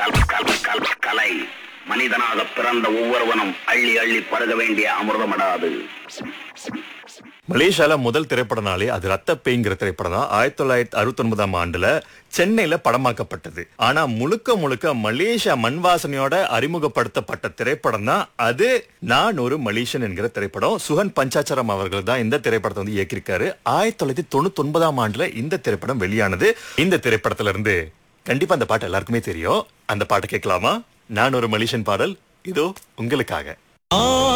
கல்- கல்- கல்- கலை மனிதனாக பிறந்த ஒவ்வொருவனும் அள்ளி அள்ளி பருக வேண்டிய அமிர்தமடாது மலேசியால முதல் திரைப்படனாலே அது ரத்த பேய்ங்கிற திரைப்படம் தான் ஆயிரத்தி தொள்ளாயிரத்தி அறுபத்தி ஒன்பதாம் ஆண்டுல சென்னையில படமாக்கப்பட்டது ஆனா முழுக்க முழுக்க மலேசியா மண் வாசனையோட அறிமுகப்படுத்தப்பட்ட திரைப்படம் தான் அது நான் ஒரு மலேசியன் என்கிற திரைப்படம் சுகன் பஞ்சாச்சரம் அவர்கள் தான் இந்த திரைப்படத்தை வந்து இயக்கியிருக்காரு ஆயிரத்தி தொள்ளாயிரத்தி தொண்ணூத்தி ஒன்பதாம் ஆண்டுல இந்த திரைப்படம் வெளியானது இந்த திரைப்படத்துல இருந்து கண்டிப்பா அந்த பாட்டு எல்லாருக்குமே தெரியும் அந்த பாட்டை கேட்கலாமா நான் ஒரு மலேசியன் பாடல் இதோ உங்களுக்காக ஆ